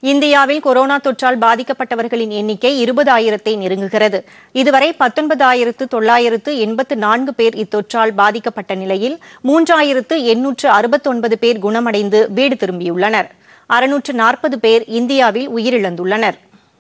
இந்தியாவில் கொரோனா தொற்றால் பாதிக்கப்பட்டவர்களின் எண்ணிக்கை இருபதாயிரத்தை நெருங்குகிறது இதுவரை பத்தொன்பதாயிரத்து தொள்ளாயிரத்து எண்பத்து நான்கு பேர் இத்தொற்றால் பாதிக்கப்பட்ட நிலையில் மூன்றாயிரத்து எண்ணூற்று அறுபத்தொன்பது பேர் குணமடைந்து வீடு திரும்பியுள்ளனர் அறுநூற்று நாற்பது பேர் இந்தியாவில் உயிரிழந்துள்ளனர்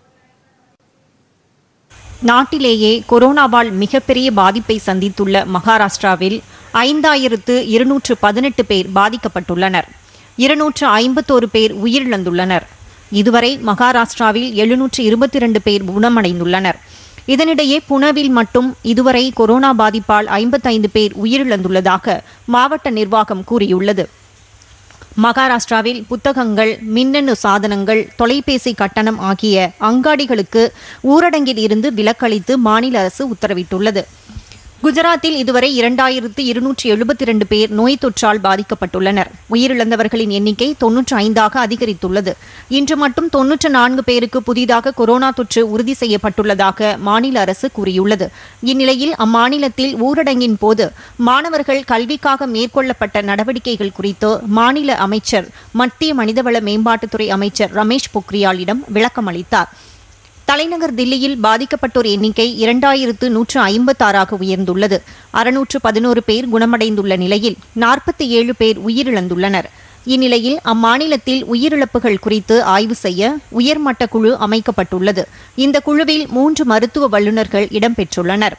நாட்டிலேயே கொரோனாவால் மிகப்பெரிய பாதிப்பை சந்தித்துள்ள மகாராஷ்டிராவில் ஐந்தாயிரத்து இருநூற்று பதினெட்டு பேர் பாதிக்கப்பட்டுள்ளனர் இருநூற்று ஐம்பத்தோரு பேர் உயிரிழந்துள்ளனர் இதுவரை மகாராஷ்டிராவில் எழுநூற்று இருபத்தி இரண்டு பேர் குணமடைந்துள்ளனர் இதனிடையே புனவில் மட்டும் இதுவரை கொரோனா பாதிப்பால் ஐம்பத்தைந்து பேர் உயிரிழந்துள்ளதாக மாவட்ட நிர்வாகம் கூறியுள்ளது மகாராஷ்டிராவில் புத்தகங்கள் மின்னணு சாதனங்கள் தொலைபேசி கட்டணம் ஆகிய அங்காடிகளுக்கு ஊரடங்கில் இருந்து விலக்களித்து மாநில அரசு உத்தரவிட்டுள்ளது குஜராத்தில் இதுவரை இரண்டாயிரத்து இருநூற்றி எழுபத்தி இரண்டு பேர் நோய் தொற்றால் பாதிக்கப்பட்டுள்ளனர் உயிரிழந்தவர்களின் எண்ணிக்கை தொன்னூற்று ஐந்தாக அதிகரித்துள்ளது இன்று மட்டும் தொன்னூற்று நான்கு பேருக்கு புதிதாக கொரோனா தொற்று உறுதி செய்யப்பட்டுள்ளதாக மாநில அரசு கூறியுள்ளது இந்நிலையில் அம்மாநிலத்தில் ஊரடங்கின் போது மாணவர்கள் கல்விக்காக மேற்கொள்ளப்பட்ட நடவடிக்கைகள் குறித்து மாநில அமைச்சர் மத்திய மனிதவள மேம்பாட்டுத்துறை அமைச்சர் ரமேஷ் பொக்ரியாலிடம் விளக்கம் அளித்தார் தலைநகர் தில்லியில் பாதிக்கப்பட்டோர் எண்ணிக்கை இரண்டாயிரத்து நூற்று ஐம்பத்தாறாக உயர்ந்துள்ளது அறுநூற்று பதினோரு பேர் குணமடைந்துள்ள நிலையில் நாற்பத்தி ஏழு பேர் உயிரிழந்துள்ளனர் இந்நிலையில் அம்மாநிலத்தில் உயிரிழப்புகள் குறித்து ஆய்வு செய்ய உயர்மட்ட குழு அமைக்கப்பட்டுள்ளது இந்த குழுவில் மூன்று மருத்துவ வல்லுநர்கள் இடம்பெற்றுள்ளனர்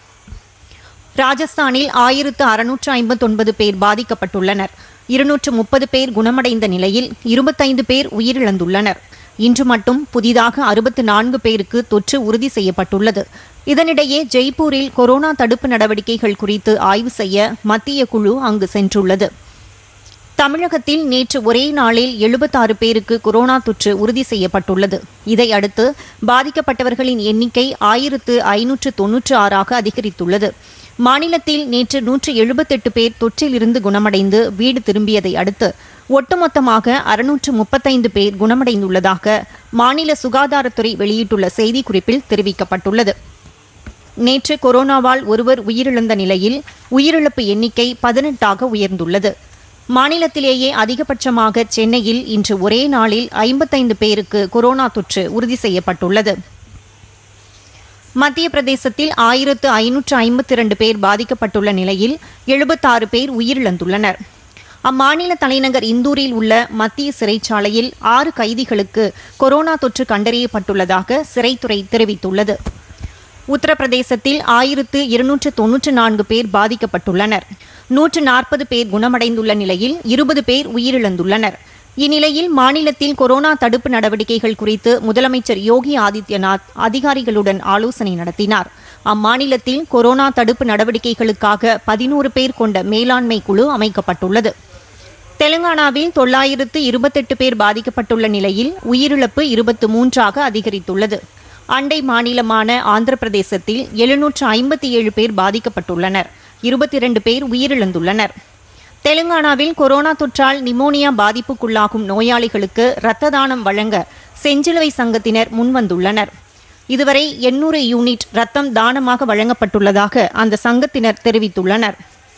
ராஜஸ்தானில் ஆயிரத்து அறுநூற்று ஐம்பத்தொன்பது பேர் பாதிக்கப்பட்டுள்ளனர் இருநூற்று முப்பது பேர் குணமடைந்த நிலையில் இருபத்தைந்து பேர் உயிரிழந்துள்ளனர் இன்று மட்டும் புதிதாக அறுபத்து நான்கு பேருக்கு தொற்று உறுதி செய்யப்பட்டுள்ளது இதனிடையே ஜெய்ப்பூரில் கொரோனா தடுப்பு நடவடிக்கைகள் குறித்து ஆய்வு செய்ய மத்திய குழு அங்கு சென்றுள்ளது தமிழகத்தில் நேற்று ஒரே நாளில் எழுபத்தாறு பேருக்கு கொரோனா தொற்று உறுதி செய்யப்பட்டுள்ளது இதையடுத்து பாதிக்கப்பட்டவர்களின் எண்ணிக்கை ஆயிரத்து ஐநூற்று தொன்னூற்று ஆறாக அதிகரித்துள்ளது மாநிலத்தில் நேற்று நூற்று எழுபத்தெட்டு பேர் தொற்றிலிருந்து குணமடைந்து வீடு திரும்பியதை அடுத்து ஒட்டுமொத்தமாக அறுநூற்று முப்பத்தைந்து பேர் குணமடைந்துள்ளதாக மாநில சுகாதாரத்துறை வெளியிட்டுள்ள செய்திக்குறிப்பில் தெரிவிக்கப்பட்டுள்ளது நேற்று கொரோனாவால் ஒருவர் உயிரிழந்த நிலையில் உயிரிழப்பு எண்ணிக்கை பதினெட்டாக உயர்ந்துள்ளது மாநிலத்திலேயே அதிகபட்சமாக சென்னையில் இன்று ஒரே நாளில் ஐம்பத்தைந்து பேருக்கு கொரோனா தொற்று உறுதி செய்யப்பட்டுள்ளது மத்திய பிரதேசத்தில் ஆயிரத்து ஐநூற்று ஐம்பத்தி இரண்டு பேர் பாதிக்கப்பட்டுள்ள நிலையில் எழுபத்தாறு பேர் உயிரிழந்துள்ளனர் அம்மாநில தலைநகர் இந்தூரில் உள்ள மத்திய சிறைச்சாலையில் ஆறு கைதிகளுக்கு கொரோனா தொற்று கண்டறியப்பட்டுள்ளதாக சிறைத்துறை தெரிவித்துள்ளது உத்தரப்பிரதேசத்தில் ஆயிரத்து இருநூற்று தொன்னூற்று நான்கு பேர் பாதிக்கப்பட்டுள்ளனர் நூற்று நாற்பது பேர் குணமடைந்துள்ள நிலையில் இருபது பேர் உயிரிழந்துள்ளனர் இந்நிலையில் மாநிலத்தில் கொரோனா தடுப்பு நடவடிக்கைகள் குறித்து முதலமைச்சர் யோகி ஆதித்யநாத் அதிகாரிகளுடன் ஆலோசனை நடத்தினார் அம்மாநிலத்தில் கொரோனா தடுப்பு நடவடிக்கைகளுக்காக பதினோரு பேர் கொண்ட மேலாண்மை குழு அமைக்கப்பட்டுள்ளது தெலுங்கானாவில் தொள்ளாயிரத்து இருபத்தெட்டு பேர் பாதிக்கப்பட்டுள்ள நிலையில் உயிரிழப்பு இருபத்து மூன்றாக அதிகரித்துள்ளது அண்டை மாநிலமான ஆந்திர பிரதேசத்தில் எழுநூற்று ஐம்பத்தி ஏழு பேர் பாதிக்கப்பட்டுள்ளனர் இருபத்தி இரண்டு பேர் உயிரிழந்துள்ளனர் தெலுங்கானாவில் கொரோனா தொற்றால் நிமோனியா பாதிப்புக்குள்ளாகும் நோயாளிகளுக்கு இரத்த தானம் வழங்க செஞ்சிலுவை சங்கத்தினர் முன்வந்துள்ளனர் இதுவரை எண்ணூறு யூனிட் ரத்தம் தானமாக வழங்கப்பட்டுள்ளதாக அந்த சங்கத்தினர் தெரிவித்துள்ளனர்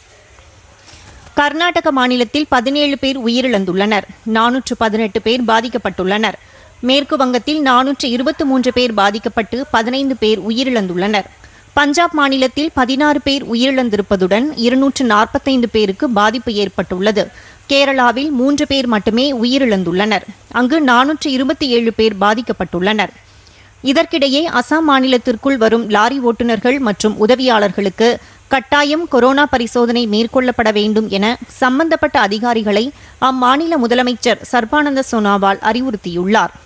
கர்நாடக மாநிலத்தில் பதினேழு பேர் உயிரிழந்துள்ளனர் நானூற்று பதினெட்டு பேர் பாதிக்கப்பட்டுள்ளனர் மேற்கு வங்கத்தில் நானூற்று இருபத்தி மூன்று பேர் பாதிக்கப்பட்டு பதினைந்து பேர் உயிரிழந்துள்ளனர் பஞ்சாப் மாநிலத்தில் பதினாறு பேர் உயிரிழந்திருப்பதுடன் இருநூற்று நாற்பத்தைந்து பேருக்கு பாதிப்பு ஏற்பட்டுள்ளது கேரளாவில் மூன்று பேர் மட்டுமே உயிரிழந்துள்ளனர் அங்கு நானூற்று இருபத்தி ஏழு பேர் பாதிக்கப்பட்டுள்ளனர் இதற்கிடையே அசாம் மாநிலத்திற்குள் வரும் லாரி ஓட்டுநர்கள் மற்றும் உதவியாளர்களுக்கு கட்டாயம் கொரோனா பரிசோதனை மேற்கொள்ளப்பட வேண்டும் என சம்பந்தப்பட்ட அதிகாரிகளை அம்மாநில முதலமைச்சர் சர்பானந்த சோனாவால் அறிவுறுத்தியுள்ளார்